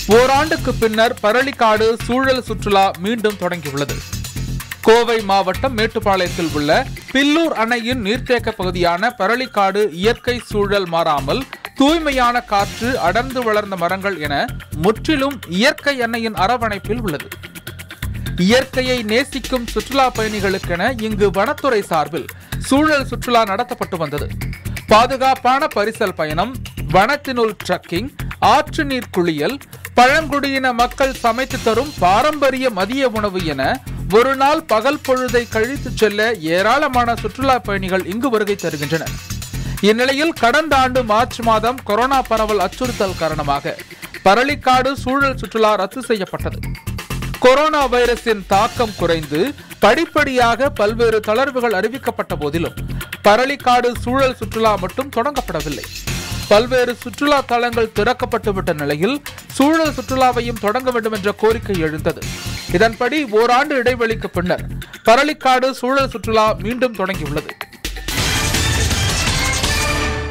ஓராண்டுக்கு பின்னர் பரளிக்காடு சூழல் சுற்றுலா மீண்டும் தொடங்கியுள்ளது கோவை மாவட்டம் மேட்டுப்பாளையத்தில் உள்ள பில்லூர் அணையின் நீர்த்தேக்க பகுதியான பரளிக்காடு இயற்கை சூழல் மாறாமல் தூய்மையான காற்று அடர்ந்து வளர்ந்த மரங்கள் என முற்றிலும் இயற்கை அன்னையின் அரவணைப்பில் உள்ளது இயற்கையை நேசிக்கும் சுற்றுலா பயணிகளுக்கென இங்கு வனத்துறை சார்பில் சூழல் சுற்றுலா நடத்தப்பட்டு வந்தது பாதுகாப்பான பரிசல் பயணம் வனத்தினுள் ட்ரக்கிங் ஆற்று நீர் குளியல் பழங்குடியின மக்கள் சமைத்து தரும் பாரம்பரிய மதிய உணவு என ஒரு நாள் பகல் பொழுதை கழித்து செல்ல ஏராளமான சுற்றுலா பயணிகள் இங்கு வருகை தருகின்றனர் இந்நிலையில் கடந்த ஆண்டு மார்ச் மாதம் கொரோனா பரவல் அச்சுறுத்தல் காரணமாக பரளிக்காடு சூழல் சுற்றுலா ரத்து செய்யப்பட்டது கொரோனா வைரஸின் தாக்கம் குறைந்து படிப்படியாக பல்வேறு தளர்வுகள் அறிவிக்கப்பட்ட போதிலும் பரளிக்காடு சூழல் சுற்றுலா மட்டும் தொடங்கப்படவில்லை பல்வேறு சுற்றுலா தலங்கள் திறக்கப்பட்டுவிட்ட நிலையில் சூழல் சுற்றுலாவையும் தொடங்க வேண்டும் என்ற கோரிக்கை எழுந்தது இதன்படி ஓராண்டு இடைவெளிக்கு பின்னர் பரளிக்காடு சூழல் சுற்றுலா மீண்டும் தொடங்கியுள்ளது